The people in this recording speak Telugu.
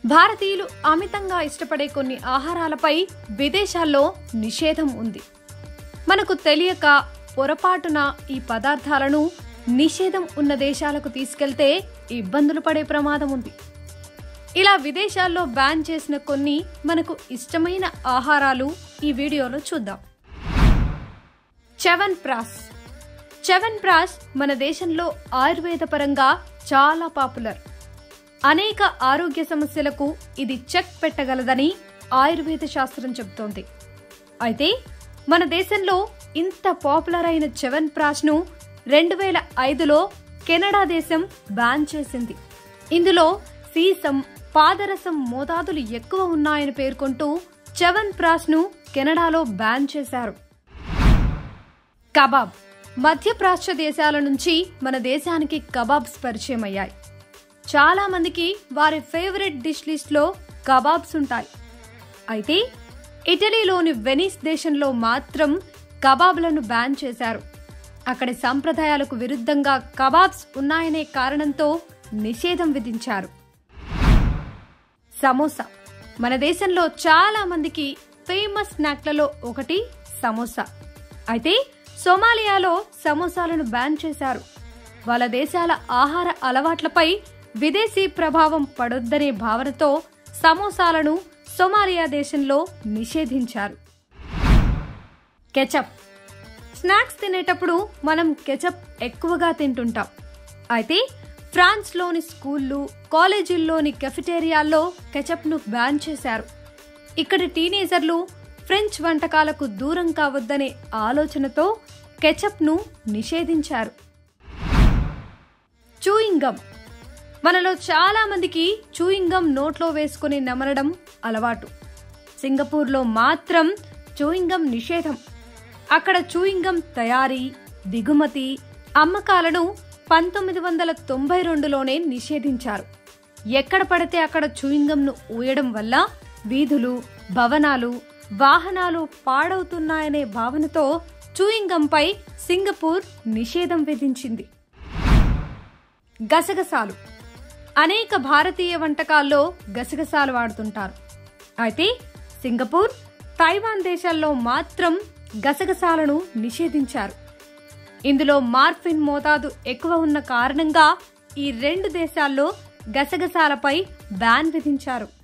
భారతీయులు అమితంగా ఇష్టపడే కొన్ని ఆహారాలపై విదేశాల్లో నిషేధం ఉంది మనకు తెలియక పొరపాటున ఈ పదార్థాలను నిషేధం ఉన్న దేశాలకు తీసుకెళ్తే ఇబ్బందులు పడే ప్రమాదం ఉంది ఇలా విదేశాల్లో బ్యాన్ చేసిన కొన్ని మనకు ఇష్టమైన ఆహారాలు ఈ వీడియోలో చూద్దాం చెవన్ ప్రాస్ చెవన్ ప్రాస్ మన దేశంలో ఆయుర్వేద పరంగా చాలా పాపులర్ అనేక ఆరోగ్య సమస్యలకు ఇది చెక్ పెట్టగలదని ఆయుర్వేద శాస్త్రం చెబుతోంది అయితే మన దేశంలో ఇంత పాపులర్ అయిన చెవన్ ప్రాష్ను రెండు వేల ఐదులో కెనడా దేశం బ్యాన్ చేసింది ఇందులో సీసం పాదరసం మోతాదులు ఎక్కువ ఉన్నాయని పేర్కొంటూ చెవన్ ప్రాష్ను కెనడాలో బ్యాన్ చేశారు కబాబ్ మధ్యప్రాచ్య దేశాల నుంచి మన దేశానికి కబాబ్స్ పరిచయం అయ్యాయి చాలా మందికి వారి ఫేవరెట్ డిష్ లిస్ట్లో కబాబ్స్ ఉంటాయి అయితే ఇటలీలోని వెనిస్ దేశంలో మాత్రం కబాబ్లను బ్యాన్ చేశారు అక్కడి సంప్రదాయాలకు విరుద్ధంగా కబాబ్స్ ఉన్నాయనే కారణంతో నిషేధం విధించారు సమోసా మన దేశంలో చాలా మందికి ఫేమస్ స్నాక్లలో ఒకటి సమోసా అయితే సోమాలియాలో సమోసాలను బ్యాన్ చేశారు వాళ్ళ దేశాల ఆహార అలవాట్లపై విదేశీ ప్రభావం పడొద్దనే భావనతో సమోసాలను సోమాలియా దేశంలో నిషేధించారు కెచప్ స్నాక్స్ తినేటప్పుడు మనం కెచప్ ఎక్కువగా తింటుంటాం అయితే ఫ్రాన్స్లోని స్కూళ్ళు కాలేజీల్లోని కెఫిటేరియాల్లో కెచప్ను బ్యాన్ చేశారు ఇక్కడి టీనేజర్లు ఫ్రెంచ్ వంటకాలకు దూరం కావద్దనే ఆలోచనతో కెచప్ను నిషేధించారు చూయింగం మనలో చాలా మందికి చూయింగం నోట్లో వేసుకుని నమలడం అలవాటు సింగపూర్లో మాత్రం చూయింగం నిషేధం అక్కడ చూయింగం తయారీ దిగుమతి అమ్మకాలను పంతొమ్మిది వందల తొంభై రెండులోనే నిషేధించారు ఎక్కడ పడితే అక్కడ చూయింగంను ఊయడం వల్ల వీధులు భవనాలు వాహనాలు పాడవుతున్నాయనే భావనతో చూయింగంపై సింగపూర్ నిషేధం విధించింది గసగసాలు అనేక భారతీయ వంటకాల్లో గసగసాలు వాడుతుంటారు అయితే సింగపూర్ తైవాన్ దేశాల్లో మాత్రం గసగసాలను నిషేధించారు ఇందులో మార్ఫిన్ మోతాదు ఎక్కువ ఉన్న కారణంగా ఈ రెండు దేశాల్లో గసగసాలపై బ్యాన్ విధించారు